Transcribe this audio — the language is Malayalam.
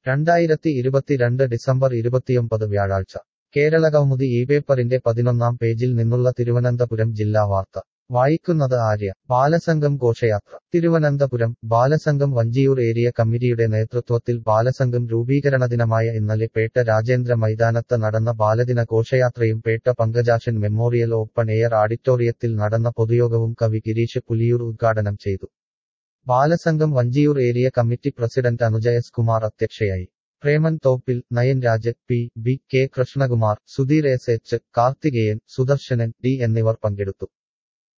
രണ്ടായിരത്തി ഇരുപത്തിരണ്ട് ഡിസംബർ ഇരുപത്തിയൊമ്പത് വ്യാഴാഴ്ച കേരളകൗമുദി ഈ പേപ്പറിന്റെ പതിനൊന്നാം പേജിൽ നിന്നുള്ള തിരുവനന്തപുരം ജില്ലാ വാർത്ത വായിക്കുന്നത് ആര്യ ബാലസംഘം ഘോഷയാത്ര തിരുവനന്തപുരം ബാലസംഘം വഞ്ചിയൂർ ഏരിയ കമ്മിറ്റിയുടെ നേതൃത്വത്തിൽ ബാലസംഘം രൂപീകരണദിനമായ ഇന്നലെ പേട്ട രാജേന്ദ്ര മൈതാനത്ത് നടന്ന ബാലദിന ഘോഷയാത്രയും Pettah Pankajakshan memorial open air ഓഡിറ്റോറിയത്തിൽ നടന്ന പൊതുയോഗവും കവി ഗിരീഷ് പുലിയൂർ ഉദ്ഘാടനം ചെയ്തു Balasangham Vanchiyoor area committee president Anuja S Kumar അധ്യക്ഷയായി Preman Thoppil Nayan Raj P B K Krishnakumar Sudheer S H Karthikeyan Sudarshanan D എന്നിവർ പങ്കെടുത്തു